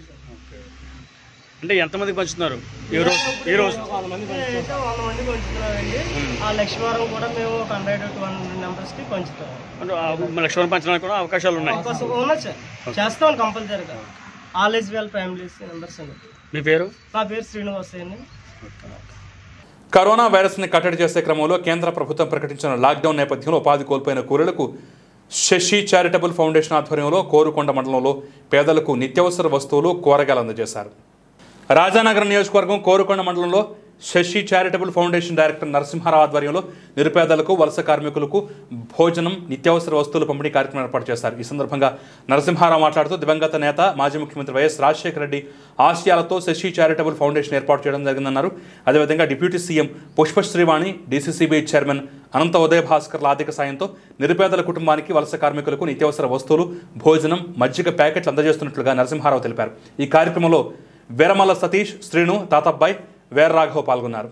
అంటే ఎంతమందికి పంచుతున్నారు ఈ రోజు ఈ రోజు అయితే వంద మంది పంచుతున్నామండి ఆ లక్ష్మీవారం కూడా మేము ఒక హండ్రెడ్ టూ హండ్రెడ్ మెంబర్స్కి పంచుతాం అంటే ఆ లక్ష్మణ పంచడానికి కూడా అవకాశాలు ఉన్నాయి అవకాశం ఉన్నది సార్ చేస్తాం కంపల్సరీగా all is well families members అండి మీ పేరు నా పేరు శ్రీనివాస్ అండి కరోనా వైరస్ని కట్టడి చేసే క్రమంలో కేంద్ర ప్రభుత్వం ప్రకటించిన లాక్డౌన్ నేపథ్యంలో ఉపాధి కోల్పోయిన కూలీలకు శశి చారిటబుల్ ఫౌండేషన్ ఆధ్వర్యంలో కోరుకొండ మండలంలో పేదలకు నిత్యావసర వస్తువులు కూరగాయలు అందజేశారు రాజానగరం నియోజకవర్గం కోరుకొండ మండలంలో Sasi charitable foundation director Narasimha Rao ఆధ్వర్యంలో నిరుపేదలకు వలస కార్మికులకు భోజనం నిత్యావసర వస్తువులు పంపిణీ కార్యక్రమం ఏర్పాటు చేశారు ఈ సందర్భంగా నరసింహారావు మాట్లాడుతూ దివంగత నేత మాజీ ముఖ్యమంత్రి వైఎస్ రాజశేఖర రెడ్డి ఆశయాలతో శశి చారిటబుల్ ఫౌండేషన్ ఏర్పాటు చేయడం జరిగిందన్నారు అదేవిధంగా deputy CM Pushpa Srivani DCCB chairman Anantha Udaya భాస్కర్ల ఆర్థిక సాయంతో నిరుపేదల కుటుంబానికి వలస కార్మికులకు నిత్యావసర వస్తువులు భోజనం మజ్జిగ ప్యాకెట్లు అందజేస్తున్నట్లుగా నరసింహారావు తెలిపారు ఈ కార్యక్రమంలో వీరమల్ల సతీష్ శ్రీను తాతబ్బాయ్ వీర రాఘవ్ పాల్గొన్నారు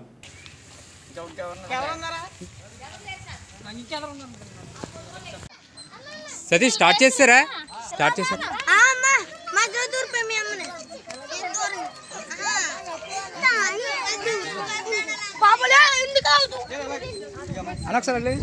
సతీష్ స్టార్ట్ చేస్తారా స్టార్ట్ చేస్తారా అలా ఒకసారి వెళ్ళి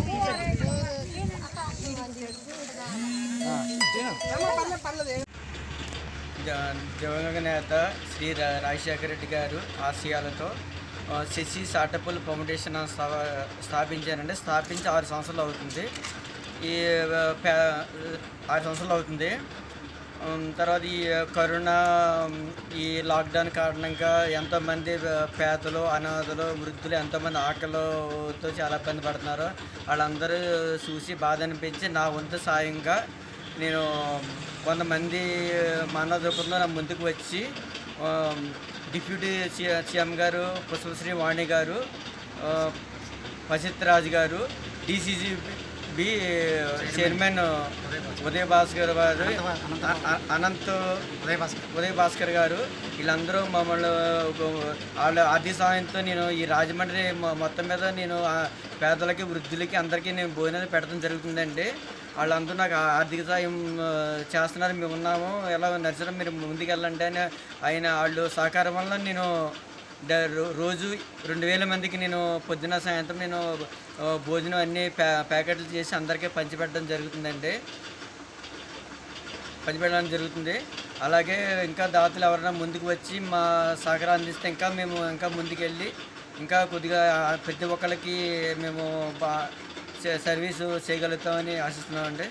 జ- దివంగత నేత శ్రీ రా- రాజశేఖర రెడ్డి గారు ఆశయాలతో ఆ, శశి సాటపుల్ ఫౌండేషన్ స్థా- స్థాపించారండి స్థాపించి ఆరు సంవత్సరాలు అవుతుంది ఈ ఆ, పే- ఆరు సంవత్సరాలు అవుతుంది ఉమ్, తర్వాత ఈ కరోనా ఉమ్, ఈ లాక్డౌన్ కారణంగా ఎంతోమంది ఆ, పేదలు అనాథలు వృద్ధులు ఎంతోమంది ఆకలితో చాలా ఇబ్బంది పడుతున్నారు వాళ్ళందరూ చూసి బాధ అనిపించి నా వంతు సాయంగా నేను కొంతమంది మానవ రూపంలో నా ముందుకు వచ్చి ఆ, డిప్యూటీ సి- సీఎం గారు పుష్పశ్రీ వాణి గారు ఆ, పసిత్ Raju garu DCC B chairman Uday Bhaskar garu అ- అ- అనంత్ ఉదయ్ భాస్కర్ గారు వీళ్ళందరూ మమ్మల్ని ఒక- వాళ్ళ ఆర్థిక సహాయంతో నేను ఈ రాజమండ్రి మొ- మొత్తం మీద నేను ఆ పేదలకి వృద్ధులకి అందరికీ నేను భోజనాలు పెట్టడం జరుగుతుందండి వాళ్ళందరూ నాకు ఆ- ఆర్థిక సాయం ఆ, చేస్తున్నారు మేము ఉన్నాము ఎలా నడిచడం మీరు ముందుకు వెళ్ళండి అని ఆయన వాళ్ళు సహకారం వల్ల నేను డ- రో- రోజు రెండు వేల మందికి నేను పొద్దున సాయంత్రం నేను ఆ, భోజనం అన్ని ప్యా ప్యాకెట్లు చేసి అందరికీ పంచిపెట్టడం జరుగుతుందండి పంచిపెట్టడం జరుగుతుంది అలాగే ఇంకా దాతలు ఎవరైనా ముందుకు వచ్చి మా సహకారం అందిస్తే ఇంకా మేము ఇంకా ముందుకెళ్ళి ఇంకా కొద్దిగా ప్రతి ఒక్కరికి మేము బా స- సర్వీసు చేయగలుగుతామని ఆశిస్తున్నామండి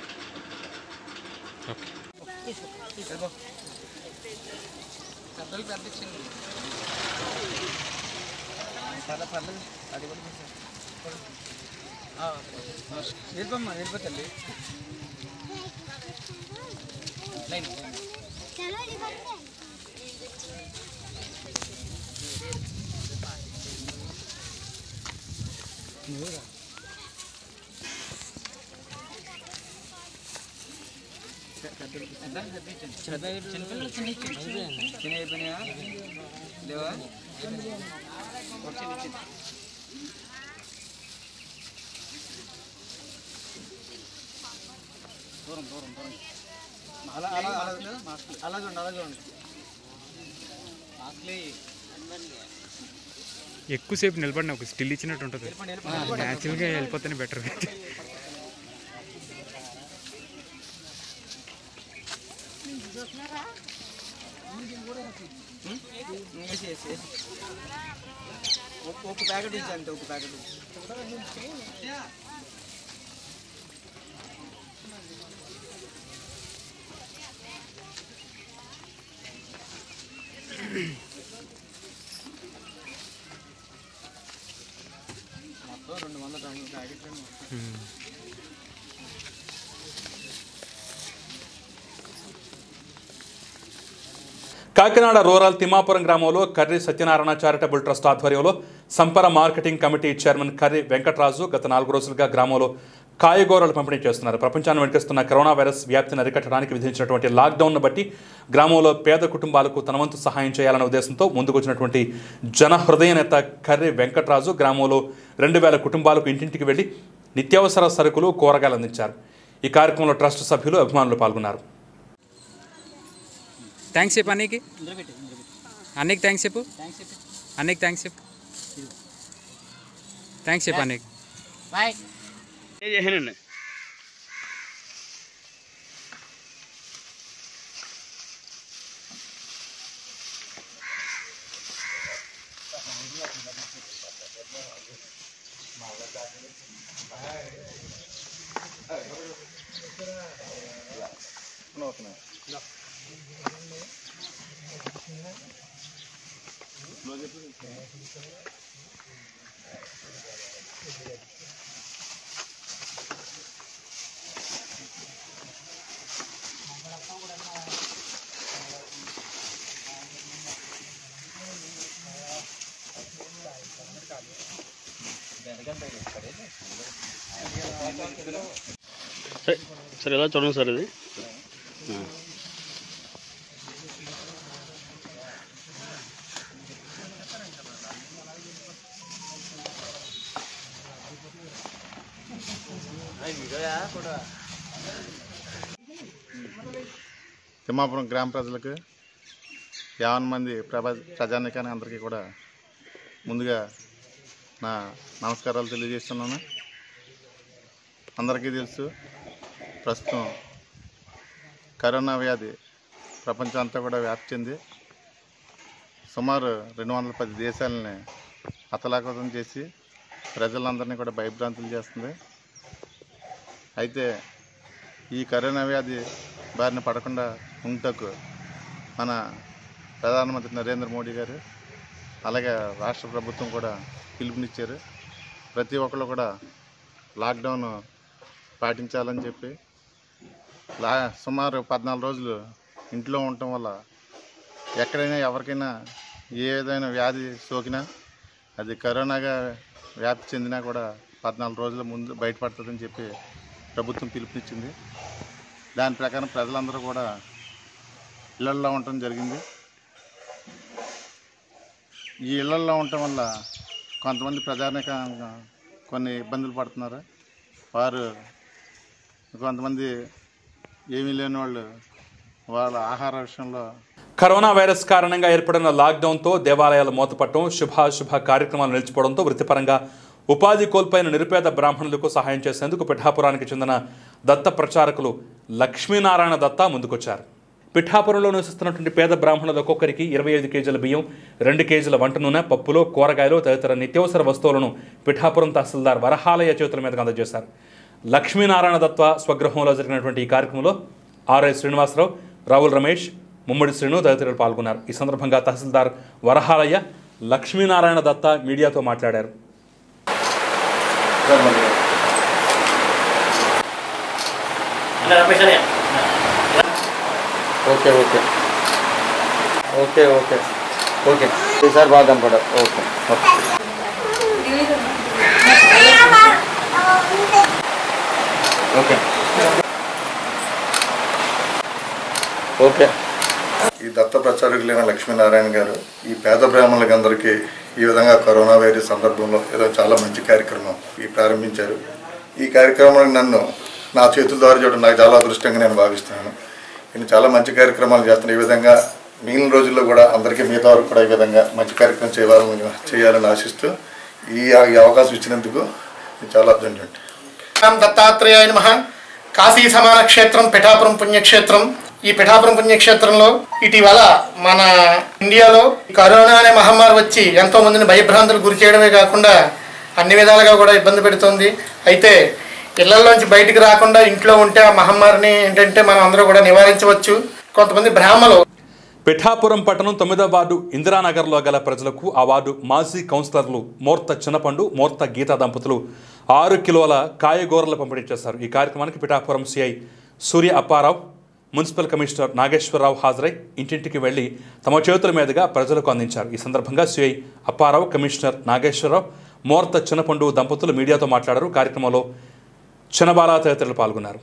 పర్లేదు అది కూడా వెళ్ళిపోమ్మా వెళ్ళిపోతండి చిన్న అయిపోయినాయా లేవా దూరం దూరం దూరం అలా అలా అలా అలా చూడండి అలా చూడండి మాస్క్లే ఎక్కువసేపు నిలబడిన ఒక స్టిల్ ఇచ్చినట్టు ఉంటుంది వెళ్ళిపోండి, వెళ్ళిపోండి. న్యాచురల్గా వెళ్ళిపోతేనే బెటర్ వేసి వేసి వేసి ఒక- ఒక ప్యాకెట్ ఇచ్చి అంతే ఒక ప్యాకెట్ మొత్తం రెండు వందల రెండు ప్యాకెట్లు మొత్తం కాకినాడ రూరల్ తిమ్మాపురం గ్రామంలో కర్రి సత్యనారాయణ చారిటబుల్ ట్రస్ట్ ఆధ్వర్యంలో Sampara marketing committee chairman Karri Venkataraju గత నాలుగు రోజులుగా గ్రామంలో కాయగూరలు పంపిణీ చేస్తున్నారు ప్రపంచాన్ని వెనుకస్తున్న కరోనా వైరస్ వ్యాప్తిని అరికట్టడానికి విధించినటువంటి లాక్డౌన్ను బట్టి గ్రామంలో పేద కుటుంబాలకు తన వంతు సహాయం చేయాలనే ఉద్దేశంతో ముందుకొచ్చినటువంటి జన హృదయ నేత కర్రి వెంకటరాజు గ్రామంలో రెండు వేల కుటుంబాలకు ఇంటింటికి వెళ్లి నిత్యావసర సరుకులు కూరగాయలు అందించారు ఈ కార్యక్రమంలో ట్రస్ట్ సభ్యులు అభిమానులు పాల్గొన్నారు థ్యాంక్స్ చెప్పు అన్నయ్యకి అన్నయ్యకి థ్యాంక్స్ చెప్పు అన్నయ్యకి థ్యాంక్స్ చెప్పు థ్యాంక్స్ చెప్పు అన్నయ్యకి బాయ్ చేసానండి సరే సరే ఎలా చూడండి సార్ ఇది ఆ. తిమ్మాపురం గ్రామ ప్రజలకు యావన్ మంది ప్రభ ప్రజానికానికి అందరికీ కూడా ముందుగా నా నమస్కారాలు తెలియజేస్తున్నాను అందరికీ తెలుసు ప్రస్తుతం కరోనా వ్యాధి ప్రపంచం అంతా కూడా వ్యాప్తి చెంది సుమారు రెండు వందల పది దేశాలని అతలాకుతం చేసి ప్రజలందరినీ కూడా భయభ్రాంతులు చేస్తుంది అయితే ఈ కరోనా వ్యాధి బారిన పడకుండా ఉంటకు మన ప్రధానమంత్రి నరేంద్ర మోడీ గారు అలాగే రాష్ట్ర ప్రభుత్వం కూడా పిలుపునిచ్చారు ప్రతి ఒక్కళ్ళు కూడా లాక్డౌన్ పాటించాలని చెప్పి లా సుమారు పద్నాలుగు రోజులు ఇంట్లో ఉండటం వల్ల ఎక్కడైనా ఎవరికైనా ఏ విధమైన వ్యాధి సోకినా అది కరోనాగా వ్యాప్తి చెందినా కూడా పద్నాలుగు రోజుల ముందు బయటపడుతుందని చెప్పి ప్రభుత్వం పిలుపునిచ్చింది దాని ప్రకారం ప్రజలందరూ కూడా ఇళ్లల్లో ఉండటం జరిగింది ఈ ఇళ్లల్లో ఉండటం వల్ల కొంతమంది ప్రజానిక కొన్ని ఇబ్బందులు పడుతున్నారు వారు కొంతమంది ఏమీ లేని వాళ్ళు వాళ్ళ ఆహార విషయంలో కరోనా వైరస్ కారణంగా ఏర్పడిన లాక్డౌన్తో దేవాలయాలు మూతపట్టడం శుభాశుభ కార్యక్రమాలు నిలిచిపోవడంతో వృత్తిపరంగా ఉపాధి కోల్పోయిన నిరుపేద బ్రాహ్మణులకు సహాయం చేసేందుకు పిఠాపురానికి చెందిన దత్త ప్రచారకులు లక్ష్మీనారాయణ దత్త ముందుకొచ్చారు పిఠాపురంలో నివసిస్తున్నటువంటి పేద బ్రాహ్మణులు ఒక్కొక్కరికి ఇరవై ఐదు కేజీల బియ్యం రెండు కేజీల వంట నూనె పప్పులు కూరగాయలు తదితర నిత్యావసర వస్తువులను పిఠాపురం తహసీల్దార్ వరహాలయ్య చేతుల మీదుగా అందజేశారు లక్ష్మీనారాయణ దత్త స్వగృహంలో జరిగినటువంటి ఈ కార్యక్రమంలో ఆర్ఐ శ్రీనివాసరావు రావుల్ రమేష్ ముమ్మడి శ్రీను తదితరులు పాల్గొన్నారు ఈ సందర్భంగా తహసీల్దార్ వరహాలయ్య లక్ష్మీనారాయణ దత్త మీడియాతో మాట్లాడారు okay okay okay okay okay ఈసారి బాగా కనపడదు ఓకే ఓకే ఓకే ఓకే ఈ దత్త ప్రచారకులైన లక్ష్మీనారాయణ గారు ఈ పేద బ్రాహ్మణులకి అందరికీ ఈ విధంగా కరోనా వైరస్ సందర్భంలో ఏదో చాలా మంచి కార్యక్రమం ఈ ప్రారంభించారు ఈ కార్యక్రమానికి నన్ను నా చేతుల ద్వారా చూడడం నాకు చాలా అదృష్టంగా నేను భావిస్తున్నాను నేను చాలా మంచి కార్యక్రమాలు చేస్తున్నాను ఈ విధంగా మిగిలిన రోజుల్లో కూడా అందరికీ మిగతా వరకు కూడా ఈ విధంగా మంచి కార్యక్రమం చేయాలని చేయాలని ఆశిస్తూ ఈ ఈ అవకాశం ఇచ్చినందుకు నేను చాలా అర్జెంట్ రామ్ దత్తాత్రేయాయ నమ కాశీ సమాన క్షేత్రం పిఠాపురం పుణ్యక్షేత్రం ఈ పిఠాపురం పుణ్యక్షేత్రంలో ఇటీవల మన ఇండియాలో కరోనా అనే మహమ్మారి వచ్చి ఎంతో మందిని భయభ్రాంతులు గురి చేయడమే కాకుండా అన్ని విధాలుగా కూడా ఇబ్బంది పెడుతోంది అయితే ఇళ్లలోంచి బయటికి రాకుండా ఇంట్లో ఉంటే ఆ మహమ్మారిని ఏంటంటే మనం అందరూ కూడా నివారించవచ్చు కొంతమంది బ్రాహ్మలు పిఠాపురం పట్టణం తొమ్మిదవ వార్డు ఇందిరానగర్లో గల ప్రజలకు ఆ వార్డు మాజీ కౌన్సిలర్లు మోర్త చిన్నపండు మోర్త గీతా దంపతులు ఆరు కిలోల కాయగూరలు పంపిణీ చేశారు ఈ కార్యక్రమానికి Pithapuram CI Surya Appa Rao municipal commissioner Nageswara Rao హాజరై ఇంటింటికి వెళ్లి తమ చేతుల మీదుగా ప్రజలకు అందించారు ఈ సందర్భంగా సిఐ అప్పారావు కమిషనర్ నాగేశ్వరరావు మోర్త చిన్నపండు దంపతులు మీడియాతో మాట్లాడారు కార్యక్రమంలో చిన్నబాల తదితరులు పాల్గొన్నారు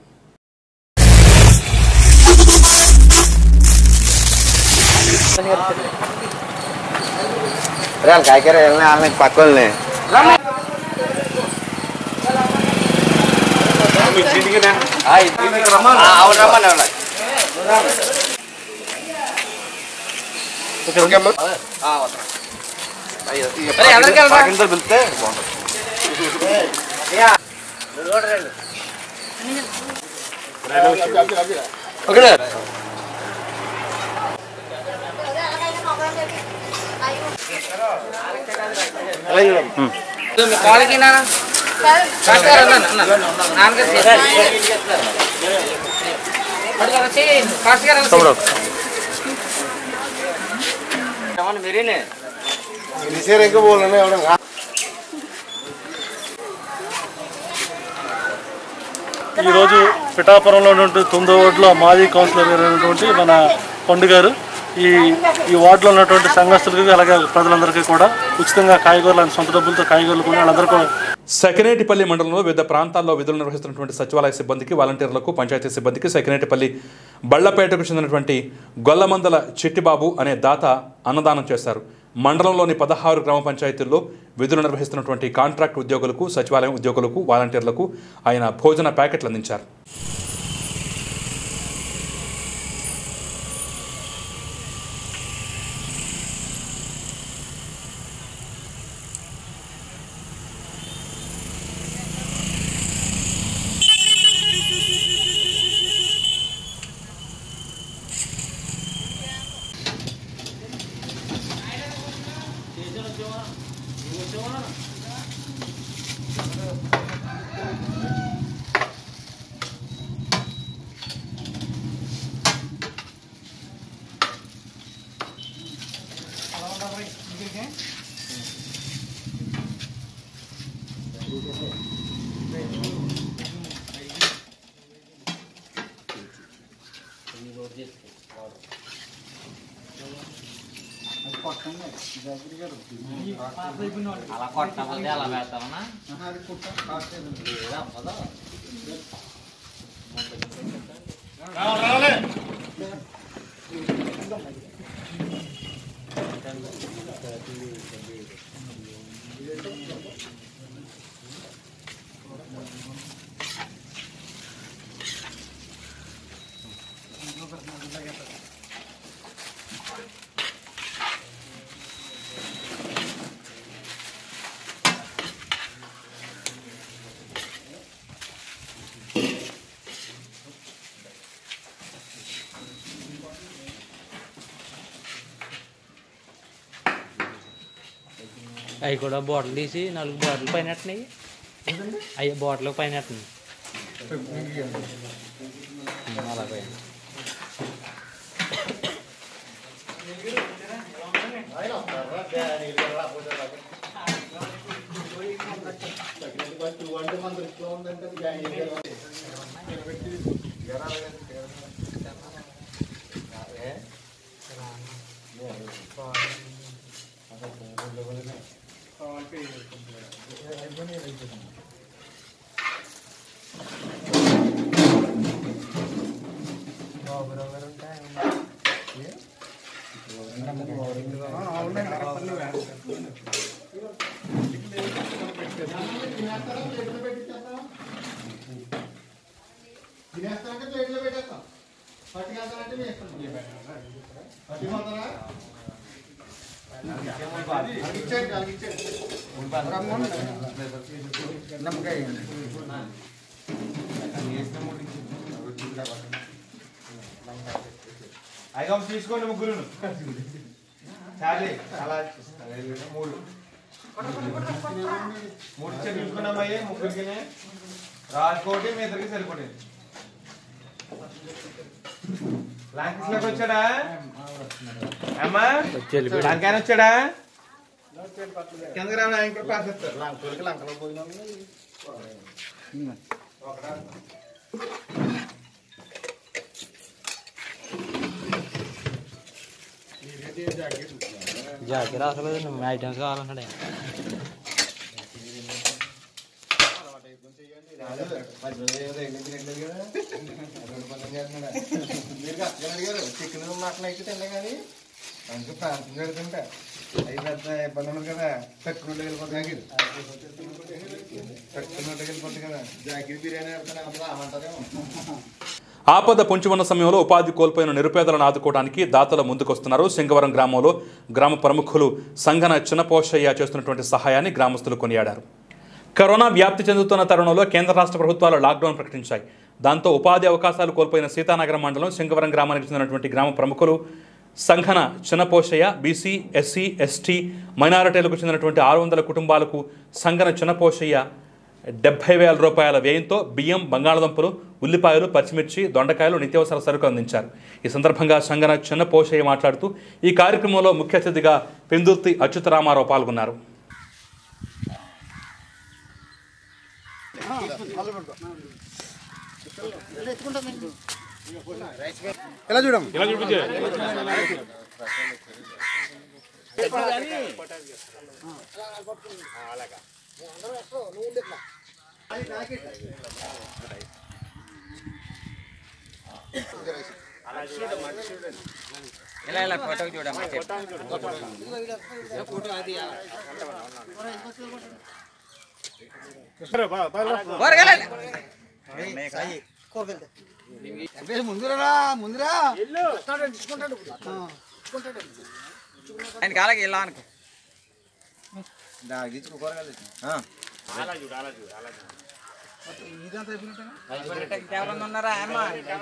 రే కాయకర వెళ్ళిన వాళ్ళని పక్కల్ని పిలిస్తే ఓకే కాళ్ళకి నాన్న కాస్టర్ అన్న అన్న నాన్నగారు చేస్తారు పట్టుకోరా చెయ్యి కాస్టర్ గారు తమ్ముడు ఏమన్నా మీరేనే రిసేర్ ఇంకా పోలనే ఎవడం ఈరోజు పిఠాపురంలో ఉన్నటువంటి తొమ్మిదో వార్డులో మాజీ కౌన్సిలర్ గారు అయినటువంటి మన పండు గారు ఈ ఈ వార్డులో ఉన్నటువంటి సంఘస్థులకి అలాగే ప్రజలందరికీ కూడా ఉచితంగా కాయగూరలు ఆయన సొంత డబ్బులతో కాయగూరలు కొని వాళ్ళందరూ కూడా సకినేటిపల్లి మండలంలో వివిధ ప్రాంతాల్లో విధులు నిర్వహిస్తున్నటువంటి సచివాలయ సిబ్బందికి వాలంటీర్లకు పంచాయతీ సిబ్బందికి సకినేటిపల్లి బళ్లపేటకు చెందినటువంటి గొల్లమందల చిట్టిబాబు అనే దాత అన్నదానం చేశారు మండలంలోని పదహారు గ్రామ పంచాయతీల్లో విధులు నిర్వహిస్తున్నటువంటి కాంట్రాక్ట్ ఉద్యోగులకు సచివాలయం ఉద్యోగులకు వాలంటీర్లకు ఆయన భోజన ప్యాకెట్లు అందించారు అలా కొట్టకపోతే అలా వేస్తామన్నా అవి కూడా బాటిల్ తీసి నాలుగు బాటిల్ పైన ఎట్టినాయి అవి బాటిల్ పైన ఎట్టినాయి అలా పైన ఐగం తీసుకోండి ముగ్గురు చాలే అలా మూడు మూడు చెట్లు తీసుకున్నామయ్యే ముగ్గురికి రాజకోటి మీ ఇద్దరికి సరిపోయింది లాంకీస్లోకి వచ్చాడా అమ్మా లంకాయన వచ్చాడా కిందకి రావాలి ఆయన కూడా పాస్ చేస్తారు లంకలకి లంకలో పోయినా జాకీ అసలు ఐటమ్స్ కావాలన్నాడు ఆయన. మీరు అక్కడ అడిగారు చికెన్ మటన్ అయితే తిన్నా కానీ అందుకు ప్రాంతం పెడుతుంటా అవి పెద్ద ఇబ్బంది ఉండదు కదా తక్కువ వెళ్ళిపోతుంది తక్కువ వెళ్ళిపోతుంది కదా జాకిరి బిర్యానీ పెడతాను అప్పుడు రామంటారేమో ఆపద పొంచి ఉన్న సమయంలో ఉపాధి కోల్పోయిన నిరుపేదలను ఆదుకోవడానికి దాతలు ముందుకొస్తున్నారు సింగవరం గ్రామంలో గ్రామ ప్రముఖులు సంఘన చిన్నపోషయ్య చేస్తున్నటువంటి సహాయాన్ని గ్రామస్తులు కొనియాడారు కరోనా వ్యాప్తి చెందుతున్న తరుణంలో కేంద్ర రాష్ట్ర ప్రభుత్వాలు లాక్డౌన్ ప్రకటించాయి దాంతో ఉపాధి అవకాశాలు కోల్పోయిన సీతానగరం మండలం సింగవరం గ్రామానికి చెందినటువంటి గ్రామ ప్రముఖులు Sanghana Chinnaposhaiah BC SC ST మైనారిటీలకు చెందినటువంటి ఆరు వందల కుటుంబాలకు సంఘన చిన్నపోషయ్య డెబ్బై వేల రూపాయల వ్యయంతో బియ్యం బంగాళదుంపలు ఉల్లిపాయలు పచ్చిమిర్చి దొండకాయలు నిత్యావసర సరుకు అందించారు ఈ సందర్భంగా సంగన చిన్న పోషయ్య మాట్లాడుతూ ఈ కార్యక్రమంలో ముఖ్య అతిథిగా పెందుర్తి అచ్యుతరామారావు పాల్గొన్నారు ఎలా చూడము ఇలా చూపించే ఇలా ఇలా ఫోటోకి చూడమ్మా ముందురా ముందురా ఆయన కాలకి ఇలా అనుకో ఇంకెవరన్నా ఉన్నారా అమ్మా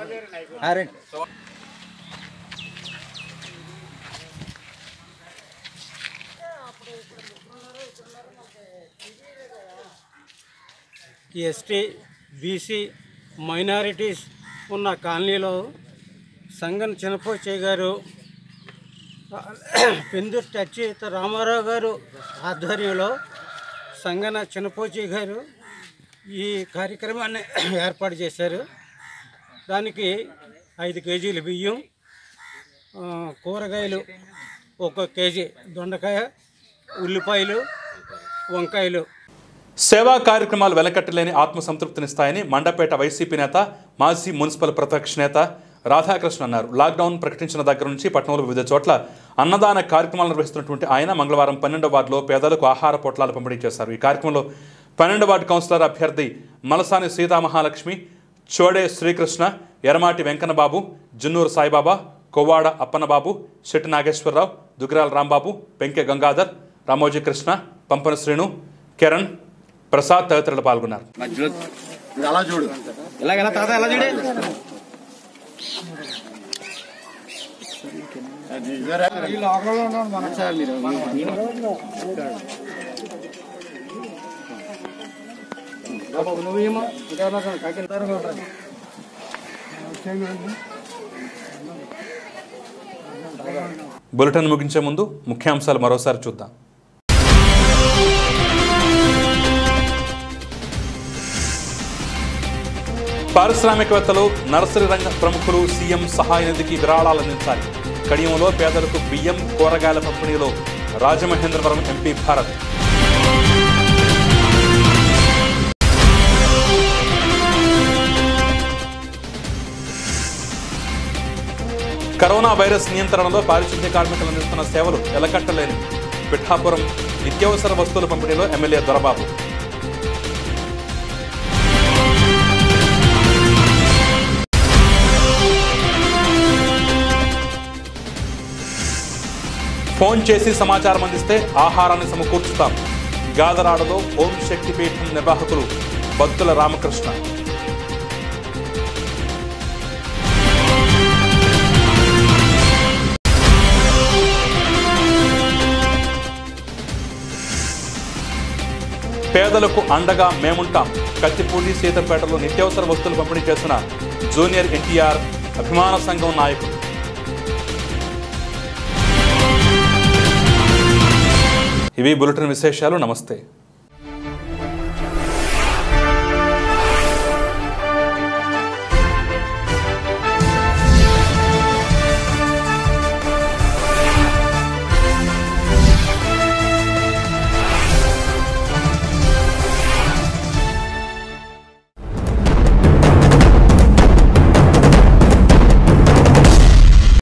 ఎస్టీ బీసీ మైనారిటీస్ ఉన్న కాలనీలో సంగన్ చినపోచయ్య గారు పెందుర్తి అచ్యుత రామారావు గారు ఆధ్వర్యంలో సంగన చినపోచయ్య గారు ఈ కార్యక్రమాన్ని ఏర్పాటు చేశారు దానికి ఐదు కేజీలు బియ్యం ఆ, కూరగాయలు ఒక కేజీ దొండకాయ ఉల్లిపాయలు వంకాయలు సేవా కార్యక్రమాలు వెలకట్టలేని ఆత్మసంతృప్తినిస్తాయని మండపేట వైసీపీ నేత మాజీ మున్సిపల్ ప్రతిపక్ష నేత రాధాకృష్ణ అన్నారు లాక్డౌన్ ప్రకటించిన దగ్గర నుంచి పట్టణంలో వివిధ చోట్ల అన్నదాన కార్యక్రమాలు నిర్వహిస్తున్నటువంటి ఆయన మంగళవారం పన్నెండవ వార్డులో పేదలకు ఆహార పొట్లాలు పంపిణీ చేశారు ఈ కార్యక్రమంలో పన్నెండవ వార్డు కౌన్సిలర్ అభ్యర్థి మలసాని సీతామహాలక్ష్మి చోడే శ్రీకృష్ణ ఎరమాటి వెంకన్నబాబు జున్నూరు సాయిబాబా కొవ్వాడ అప్పన్నబాబు శెట్టి నాగేశ్వరరావు దుగ్రాల రాంబాబు పెంకె గంగాధర్ రామోజీ కృష్ణ పంపన శ్రీను కిరణ్ ప్రసాద్ తదితరులు పాల్గొన్నారు అలా చూడు ఇలా ఇలా తాత ఎలా చూడే ఈ లోకంలో ఉన్నాడు మనకు సార్ మీరు బులెటిన్ ముగించే ముందు ముఖ్యాంశాలు మరోసారి చూద్దాం పారిశ్రామికవేత్తలు నర్సరీ రంగ ప్రముఖులు సీఎం సహాయ నిధికి విరాళాలు అందించాలి కడియంలో పేదలకు బియ్యం కూరగాయల పంపిణీలో Rajamahendravaram MP Bharat corona virus నియంత్రణలో పారిశుద్ధ్య కార్మికులు అందిస్తున్న సేవలు ఎలకట్టలేని పిఠాపురం నిత్యావసర వస్తువుల పంపిణీలో ఎమ్మెల్యే దొరబాబు ఫోన్ చేసి సమాచారం అందిస్తే ఆహారాన్ని సమకూర్చుతాం గాదరాడలో ఓం శక్తి పీఠం నిర్వాహకులు భక్తుల రామకృష్ణ పేదలకు అండగా మేముంటాం కత్తిపూడి సీతంపేటలో నిత్యావసర వస్తువులు పంపిణీ చేసిన జూనియర్ ఎన్టీఆర్ అభిమాన సంఘం నాయకులు ఇవి బులెటిన్ విశేషాలు నమస్తే